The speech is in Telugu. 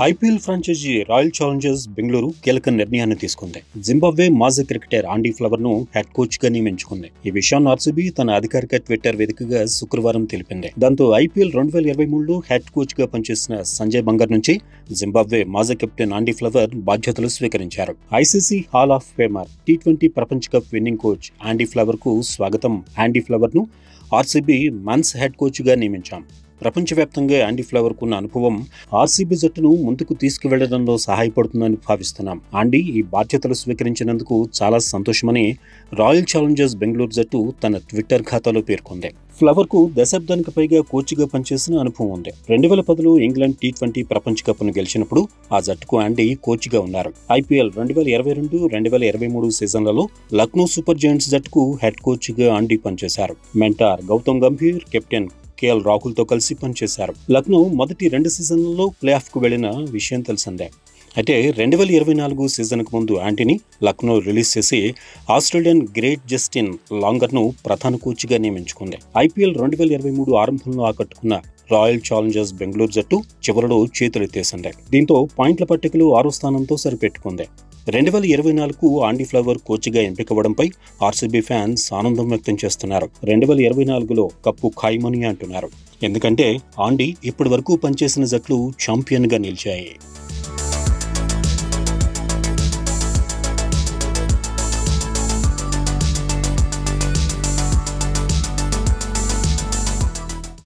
IPL franchise Royal Challengers Bengaluru కీలక నిర్ణయాన్ని తీసుకుంది జింబాబ్వే మాజీ క్రికెటర్ ఆండీ ఫ్లవర్ ను హెడ్ కోచ్ గా నియమించుకుంది ఈ విషయాన్ని ఆర్సీబీ తన అధికారిక ట్విట్టర్ వేదికగా శుక్రవారం తెలిపింది దాంతో ఐపీఎల్ రెండు వేల ఇరవై మూడులో హెడ్ కోచ్ గా పనిచేసిన సంజయ్ బంగర్ నుంచి జింబాబ్వే మాజీ కెప్టెన్ ఆండీ ఫ్లవర్ బాధ్యతలు స్వీకరించారు ICC hall of famer T twenty ప్రపంచ cup winning coach Andy Flower కు స్వాగతం ఆండీ ఫ్లవర్ ను ఆర్సీబీ మన్స్ హెడ్ కోచ్ గా నియమించాం ప్రపంచవ్యాప్తంగా యాండీ ఫ్లవర్ కున్న అనుభవం ఆర్సీబీ జట్టును ముందుకు తీసుకువెళ్లడంలో సహాయపడుతుందని భావిస్తున్నాం ఆండీ ఈ బాధ్యతలు స్వీకరించినందుకు చాలా సంతోషమని రాయల్ ఛాలెంజర్స్ బెంగళూరు జట్టు తన ట్విట్టర్ ఖాతాలో పేర్కొంది ఫ్లవర్ కు దశాబ్దానికి పైగా కోచ్గా పనిచేసిన అనుభవం ఉంది రెండు వేల పదిలో ఇంగ్లాండ్ టీ ట్వంటీ ప్రపంచ కప్ ను గెలిచినప్పుడు ఆ జట్టుకు ఆండీ కోచ్గా ఉన్నారు ఐపీఎల్ రెండు వేల ఇరవై రెండు రెండు వేల ఇరవై మూడు సీజన్లలో లక్నో సూపర్ జైంట్స్ జట్టుకు హెడ్ కోచ్గా ఆండీ పనిచేశారు mentor Gautam Gambhir captain KL Rahul తో కలిసి పనిచేశారు లక్నో మొదటి రెండు సీజన్లలో ప్లే ఆఫ్ కు వెళ్లిన విషయం తెలిసిందే అయితే రెండు వేల ఇరవై నాలుగు సీజన్కు ముందు యాంటీని లక్నో రిలీజ్ చేసి ఆస్ట్రేలియన్ గ్రేట్ జస్టిన్ లాంగర్ను ప్రధాన కోచ్గా నియమించుకుంది ఐపీఎల్ రెండు వేల ఇరవై మూడు ఆరంభంలో ఆకట్టుకున్న రాయల్ ఛాలెంజర్స్ బెంగళూరు జట్టు చివరిలో చేతులెత్తేసింది దీంతో పాయింట్ల పట్టికలో ఆరో స్థానంతో సరిపెట్టుకుంది రెండు వేల ఇరవై నాలుగు ఆండీ ఫ్లవర్ కోచ్గా ఎంపికవడంపై ఆర్సీబీ ఫ్యాన్స్ ఆనందం వ్యక్తం చేస్తున్నారు రెండు వేల ఇరవై నాలుగులో కప్పు ఖాయమని అంటున్నారు ఎందుకంటే ఆండీ ఇప్పటి వరకు పనిచేసిన జట్లు ఛాంపియన్గా నిలిచాయి